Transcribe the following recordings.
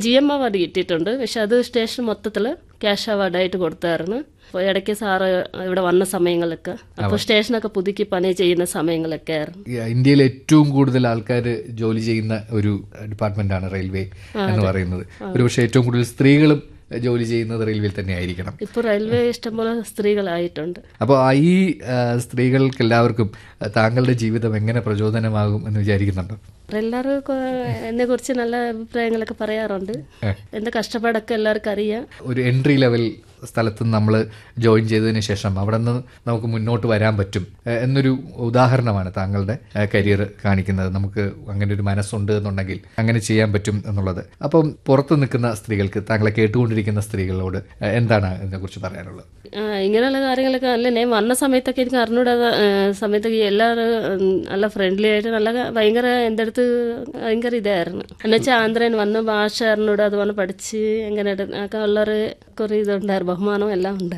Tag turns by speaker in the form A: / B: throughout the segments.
A: G M award കിട്ടിയിട്ടുണ്ട് പക്ഷെ അത് സ്റ്റേഷൻ മൊത്തത്തിൽ ക്യാഷ് അവാർഡായിട്ട് കൊടുത്തായിരുന്നു അപ്പോൾ ഇടയ്ക്ക് സാറ് ഇവിടെ വന്ന സമയങ്ങളൊക്കെ അപ്പോൾ സ്റ്റേഷനൊക്കെ പുതുക്കി പണി ചെയ്യുന്ന സമയങ്ങളൊക്കെ ആയിരുന്നു
B: ഈ ഇന്ത്യയിൽ ഏറ്റവും കൂടുതൽ ആൾക്കാർ ജോലി ചെയ്യുന്ന ഒരു ഡിപ്പാർട്ട്മെന്റാണ് റെയിൽവേ എന്ന് പറയുന്നത് ഒരുപക്ഷെ ഏറ്റവും കൂടുതൽ സ്ത്രീകളും ജോലി ചെയ്യുന്നത് റെയിൽവേയിൽ തന്നെ ആയിരിക്കണം
A: ഇപ്പോൾ റെയിൽവേ ഇഷ്ടംപോലെ സ്ത്രീകളായിട്ടുണ്ട്
B: അപ്പോൾ ഈ ആ, സ്ത്രീകൾക്ക് എല്ലാവർക്കും ആ, താങ്കളുടെ ജീവിതം എങ്ങനെ പ്രചോദനമാകും എന്ന് വിചാരിക്കുന്നുണ്ടോ
A: എല്ലാവരും എന്നെ കുറിച്ച് നല്ല അഭിപ്രായങ്ങളൊക്കെ പറയാറുണ്ട് എന്റെ കഷ്ടപ്പാടൊക്കെ എല്ലാവർക്കും അറിയാം
B: ഒരു എൻട്രി ലെവൽ സ്ഥലത്ത് നമ്മൾ ജോയിൻ ചെയ്തതിന് ശേഷം അവിടെ നിന്ന് നമുക്ക് മുന്നോട്ട് വരാൻ പറ്റും ഏഹ് എന്നൊരു ഉദാഹരണമാണ് താങ്കളുടെ കരിയർ കാണിക്കുന്നത് നമുക്ക് അങ്ങനെ ഒരു മനസ്സുണ്ട് എന്നുണ്ടെങ്കിൽ അങ്ങനെ ചെയ്യാൻ പറ്റും എന്നുള്ളത് അപ്പം പുറത്ത് നിൽക്കുന്ന സ്ത്രീകൾക്ക് താങ്കളെ കേട്ടുകൊണ്ടിരിക്കുന്ന സ്ത്രീകളോട് ഏഹ് എന്താണ് ഇതിനെക്കുറിച്ച് പറയാനുള്ളത്
A: ആ, ഇങ്ങനെയുള്ള കാര്യങ്ങളൊക്കെ അല്ല ഞാൻ വന്ന സമയത്തൊക്കെ എനിക്ക് അറിഞ്ഞൂടാതെ സമയത്തൊക്കെ എല്ലാവരും ഉം, നല്ല ഫ്രണ്ട്ലി ആയിട്ട് നല്ല ഭയങ്കര എൻ്റെ അടുത്ത് ഭയങ്കര ഇതായിരുന്നു എന്നുവെച്ചാൽ ആന്ധ്രയിൽ വന്ന് ഭാഷ അറിഞ്ഞൂടെ അതുപോലെ പഠിച്ച് എങ്ങനെ ഒക്കെ ഉള്ളൊരു കുറേ ഇതുണ്ടായിരുന്നു ബഹുമാനം എല്ലാം ഉണ്ട്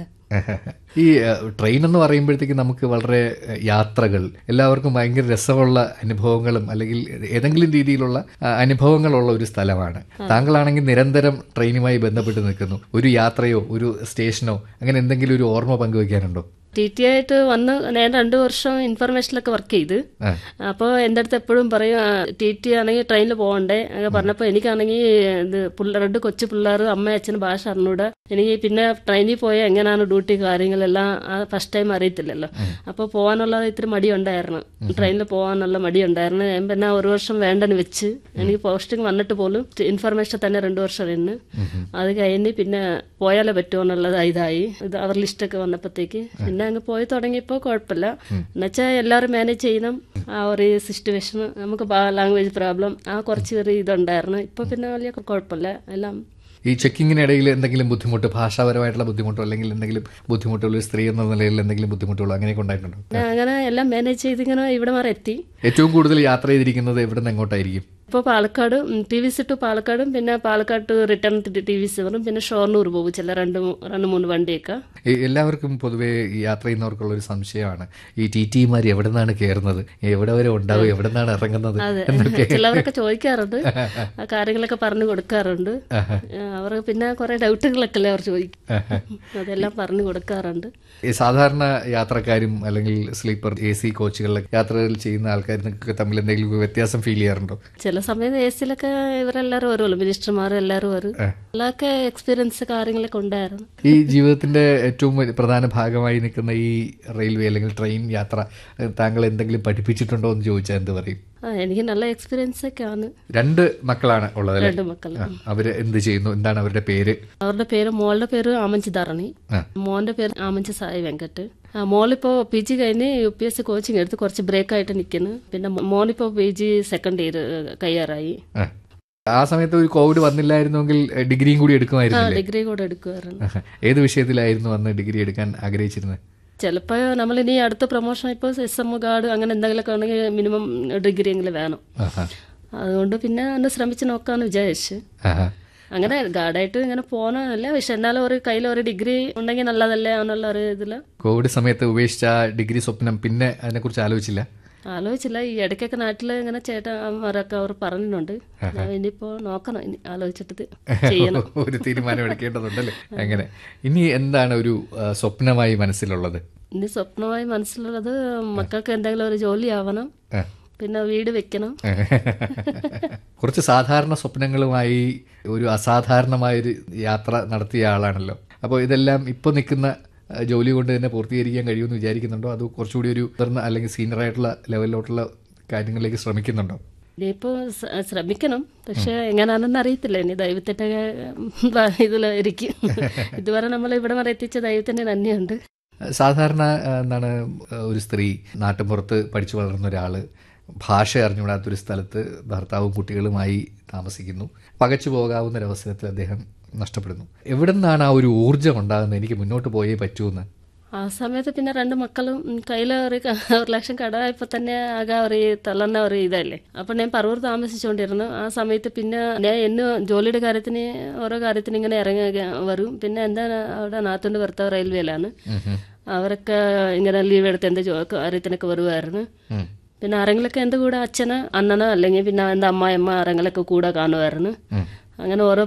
B: ഈ ട്രെയിൻ എന്ന് പറയുമ്പോഴത്തേക്ക് നമുക്ക് വളരെ ഏഹ്, യാത്രകൾ എല്ലാവർക്കും ഭയങ്കര രസമുള്ള അനുഭവങ്ങളും അല്ലെങ്കിൽ ഏതെങ്കിലും രീതിയിലുള്ള ആ, അനുഭവങ്ങളുള്ള ഒരു സ്ഥലമാണ് താങ്കളാണെങ്കിൽ നിരന്തരം ട്രെയിനുമായി ബന്ധപ്പെട്ട് നിൽക്കുന്നു ഒരു യാത്രയോ ഒരു സ്റ്റേഷനോ അങ്ങനെ എന്തെങ്കിലും ഒരു ഓർമ്മ പങ്കുവയ്ക്കാനുണ്ടോ
A: ടി ടി ആയിട്ട് വന്ന് ഞാൻ രണ്ടു വർഷം ഇൻഫർമേഷനിലൊക്കെ വർക്ക് ചെയ്ത്
B: ആ.
A: അപ്പോൾ എൻ്റെ അടുത്ത് എപ്പോഴും പറയും ടി ടി ആണെങ്കിൽ ട്രെയിനിൽ പോകണ്ടേ അങ്ങനെ പറഞ്ഞപ്പോൾ എനിക്കാണെങ്കിൽ ഇത് പിള്ളേർ രണ്ട് കൊച്ചു പിള്ളേർ അമ്മ അച്ഛനും ഭാഷ അറിഞ്ഞൂടാ എനിക്ക് പിന്നെ ട്രെയിനിൽ പോയാൽ എങ്ങനെയാണ് ഡ്യൂട്ടി കാര്യങ്ങളെല്ലാം ഫസ്റ്റ് ടൈം അറിയത്തില്ലല്ലോ അപ്പോൾ പോകാനുള്ള ഇത്തിരി മടിയുണ്ടായിരുന്നു ട്രെയിനിൽ പോകാനുള്ള മടിയുണ്ടായിരുന്നു ഞാൻ പിന്നെ ഒരു വർഷം വേണ്ടെന്ന് വെച്ച് എനിക്ക് പോസ്റ്റിംഗ് വന്നിട്ട് പോലും ഇൻഫർമേഷൻ തന്നെ രണ്ടു വർഷം നിന്ന് അത് കഴിഞ്ഞ് പിന്നെ പോയാലേ പറ്റുമോ എന്നുള്ളത് ഇതായി ഇത് അവർ ലിസ്റ്റൊക്കെ വന്നപ്പോഴത്തേക്ക് പിന്നെ അങ്ങ് പോയി തുടങ്ങിയപ്പോൾ കുഴപ്പമില്ല എന്നുവെച്ചാൽ എല്ലാവരും മാനേജ് ചെയ്യണം ആ ഒരു സിറ്റുവേഷൻ നമുക്ക് ലാംഗ്വേജ് പ്രോബ്ലം ആ കുറച്ച് ഒരു ഇതുണ്ടായിരുന്നു ഇപ്പൊ പിന്നെ വലിയ കുഴപ്പമില്ല എല്ലാം
B: ഈ ചെക്കിങ്ങിനിടയിൽ എന്തെങ്കിലും ബുദ്ധിമുട്ട് ഭാഷാപരമായിട്ടുള്ള ബുദ്ധിമുട്ടോ അല്ലെങ്കിൽ എന്തെങ്കിലും ബുദ്ധിമുട്ടുള്ള ഒരു സ്ത്രീ എന്ന നിലയിൽ എന്തെങ്കിലും ബുദ്ധിമുട്ടുകളോ അങ്ങനെയൊക്കെ ഉണ്ടായിട്ടുണ്ടോ
A: പിന്നെ അങ്ങനെ എല്ലാം മാനേജ് ചെയ്ത് ഇങ്ങനെ ഇവിടെ വരെ എത്തി
B: ഏറ്റവും കൂടുതൽ യാത്ര ചെയ്തിരിക്കുന്നത് എവിടെ നിന്ന് എങ്ങോട്ടായിരിക്കും
A: ഇപ്പോൾ Palakkad T V C to പാലക്കാടും പിന്നെ Palakkad to return T V C വരും പിന്നെ ഷൊർണൂർ പോകും ചില രണ്ട് മൂ- രണ്ട് മൂന്ന് വണ്ടിയൊക്കെ
B: ഈ എല്ലാവർക്കും പൊതുവേ ഈ യാത്ര ചെയ്യുന്നവർക്കുള്ള ഒരു സംശയമാണ് ഈ ടി ടിമാർ എവിടെ നിന്നാണ് കയറുന്നത് എവിടെ വരെ ഉണ്ടാവും എവിടെ നിന്നാണ് ഇറങ്ങുന്നത്
A: അതെ
B: എന്നൊക്കെ
A: ചിലവരൊക്കെ ചോദിക്കാറുണ്ട് ആ കാര്യങ്ങളൊക്കെ പറഞ്ഞു കൊടുക്കാറുണ്ട് അവർ പിന്നെ കുറെ ഡൗട്ടുകളൊക്കെ അല്ലേ അവർ ചോദിക്കും അതെല്ലാം പറഞ്ഞു കൊടുക്കാറുണ്ട്
B: ഈ സാധാരണ യാത്രക്കാരും അല്ലെങ്കിൽ സ്ലീപ്പർ എ സി കോച്ചുകളിലൊക്കെ യാത്രകൾ ചെയ്യുന്ന ആൾക്കാർക്ക് തമ്മിൽ എന്തെങ്കിലും വ്യത്യാസം ഫീൽ ചെയ്യാറുണ്ടോ
A: ചില സമയത്ത് എ സിയിലൊക്കെ ഇവരെല്ലാവരും വരുമല്ലോ മിനിസ്റ്റർമാർ എല്ലാവരും വരും എല്ലാവർക്കും എക്സ്പീരിയൻസ് കാര്യങ്ങളൊക്കെ ഉണ്ടായിരുന്നു
B: ഈ ജീവിതത്തിന്റെ ഏറ്റവും വലിയ പ്രധാന ഭാഗമായി നിൽക്കുന്ന ഈ റെയിൽവേ അല്ലെങ്കിൽ ട്രെയിൻ യാത്ര ഏഹ്, താങ്കൾ എന്തെങ്കിലും പഠിപ്പിച്ചിട്ടുണ്ടോ എന്ന് ചോദിച്ചാൽ എന്ത് പറയും
A: ആ എനിക്ക് നല്ല എക്സ്പീരിയൻസ് ഒക്കെ ആണ്
B: രണ്ട് മക്കളാണ് ഉള്ളത് അല്ലേ
A: രണ്ട് മക്കൾ
B: ആ, അവര് എന്ത് ചെയ്യുന്നു എന്താണ് അവരുടെ പേര്
A: അവരുടെ പേര് മോളുടെ പേര് ആമഞ്ചി ധരണി
B: ആ.
A: മോന്റെ പേര് ആമഞ്ചി സായി വെങ്കട്ട് ആ, മോളിപ്പോ പി ജി കഴിഞ്ഞ് U P S C coaching എടുത്ത് കുറച്ച് ബ്രേക്ക് ആയിട്ട് നിൽക്കുന്നു പിന്നെ മോനിപ്പോ പി ജി സെക്കൻഡ് ഇയർ കയ്യാറായി
B: ആ. ആ സമയത്ത് ഒരു കോവിഡ് വന്നില്ലായിരുന്നെങ്കിൽ ഏഹ്, ഡിഗ്രിയും കൂടി
A: ആ
B: എടുക്കുമായിരുന്നില്ലേ
A: ഡിഗ്രി കൂടെ എടുക്കുമായിരുന്നു
B: ആഹാ. ഏത് വിഷയത്തിലായിരുന്നു അന്ന് ഡിഗ്രി എടുക്കാൻ ആഗ്രഹിച്ചിരുന്നത്
A: ചിലപ്പോ നമ്മൾ ഇനി അടുത്ത പ്രൊമോഷൻ ഇപ്പോൾ എസ് എം ഗാർഡ് അങ്ങനെ എന്തെങ്കിലുമൊക്കെ ഉണ്ടെങ്കിൽ മിനിമം ഡിഗ്രി എങ്കിലും വേണം
B: ആഹാ.
A: അതുകൊണ്ട് പിന്നെ ഒന്ന് ശ്രമിച്ച് നോക്കാന്ന് വിചാരിച്ചു
B: ആഹാ.
A: അങ്ങനെ ഗാർഡായിട്ട് ഇങ്ങനെ പോകണമെന്നല്ല പക്ഷെ എന്നാലും ഒരു കയ്യിൽ ഒരു ഡിഗ്രി ഉണ്ടെങ്കിൽ നല്ലതല്ലേ എന്നുള്ള ഒരു ഇതില്
B: കോവിഡ് സമയത്ത് ഉപേക്ഷിച്ച ആ ഡിഗ്രി സ്വപ്നം പിന്നെ അതിനെക്കുറിച്ച് ആലോചിച്ചില്ല
A: ആലോചിച്ചില്ല ഈ ഇടയ്ക്കൊക്കെ നാട്ടില് ഇങ്ങനെ ചേട്ടന്മാരൊക്കെ അവർ പറഞ്ഞിട്ടുണ്ട് ഞാൻ ഇനിയിപ്പോ നോക്കണം ഇനി ആലോചിച്ചിട്ട് ചെയ്യണം
B: ഒരു തീരുമാനം എടുക്കേണ്ടതുണ്ടല്ലേ അങ്ങനെ ഇനി എന്താണ് ഒരു ആ, സ്വപ്നമായി മനസ്സിലുള്ളത്
A: ഇനി സ്വപ്നമായി മനസ്സിലുള്ളത് മക്കൾക്ക് എന്തെങ്കിലും ഒരു ജോലി ആവണം
B: ആ.
A: പിന്നെ വീട് വെക്കണം
B: കുറച്ച് സാധാരണ സ്വപ്നങ്ങളുമായി ഒരു അസാധാരണമായൊരു യാത്ര നടത്തിയ ആളാണല്ലോ അപ്പോൾ ഇതെല്ലാം ഇപ്പോൾ നിൽക്കുന്ന ആ, ജോലി കൊണ്ട് തന്നെ പൂർത്തീകരിക്കാൻ കഴിയുമെന്ന് വിചാരിക്കുന്നുണ്ടോ അതോ കുറച്ചുകൂടി ഒരു മുതിർന്ന അല്ലെങ്കിൽ സീനിയർ ആയിട്ടുള്ള ലെവലിലോട്ടുള്ള കാര്യങ്ങളിലേക്ക് ശ്രമിക്കുന്നുണ്ടോ
A: ഇനിയിപ്പോ സ- ശ്രമിക്കണം പക്ഷെ എങ്ങനെയാണെന്ന് അറിയത്തില്ല ഇനി ദൈവത്തിന്റെ ഇതിൽ ഇരിക്കും ഇതുവരെ നമ്മൾ ഇവിടെ വരെ എത്തിച്ച ദൈവത്തിന്റെ നന്ദിയുണ്ട്
B: സാധാരണ ആ, എന്താണ് ആ, ഒരു സ്ത്രീ നാട്ടുപുറത്ത് പഠിച്ചു വളർന്ന ഒരാള് ഭാഷ അറിഞ്ഞുകൂടാത്തൊരു സ്ഥലത്ത് ഭർത്താവും കുട്ടികളുമായി താമസിക്കുന്നു പകച്ചു പോകാവുന്ന ഒരവസരത്തിൽ അദ്ദേഹം നഷ്ടപ്പെടുന്നു എവിടെ നിന്നാണ് ആ ഒരു ഊർജ്ജം ഉണ്ടാകുന്നത് എനിക്ക് മുന്നോട്ട് പോയേ പറ്റൂന്ന്
A: ആ സമയത്ത് പിന്നെ രണ്ട് മക്കളും കയ്യിൽ ഒരു ക- ഒരു ലക്ഷം കടമായപ്പോ തന്നെ ആകെ ഒരു തളർന്ന ഒരു ഇതല്ലേ അപ്പൊ ഞാൻ പറവൂർ താമസിച്ചുകൊണ്ടിരുന്നു ആ സമയത്ത് പിന്നെ ഞാൻ എന്ന് ജോലിയുടെ കാര്യത്തിന് ഓരോ കാര്യത്തിന് ഇങ്ങനെ ഇറങ്ങി വരും പിന്നെ എന്താ അവിടെ നാത്തുണ്ട് ഭർത്താവ് റെയിൽവേയിലാണ് അവരൊക്കെ ഇങ്ങനെ ലീവ് എടുത്ത് എന്ത് ജോ- കാര്യത്തിനൊക്കെ വരുമായിരുന്നു
B: ഉം.
A: പിന്നെ ആരെങ്കിലൊക്കെ എൻ്റെ കൂടെ അച്ഛന് അണ്ണനോ അല്ലെങ്കിൽ പിന്നെ എൻ്റെ അമ്മായിയമ്മ ആരെങ്കിലൊക്കെ കൂടെ കാണുമായിരുന്നു
B: ഉം.
A: അങ്ങനെ ഓരോ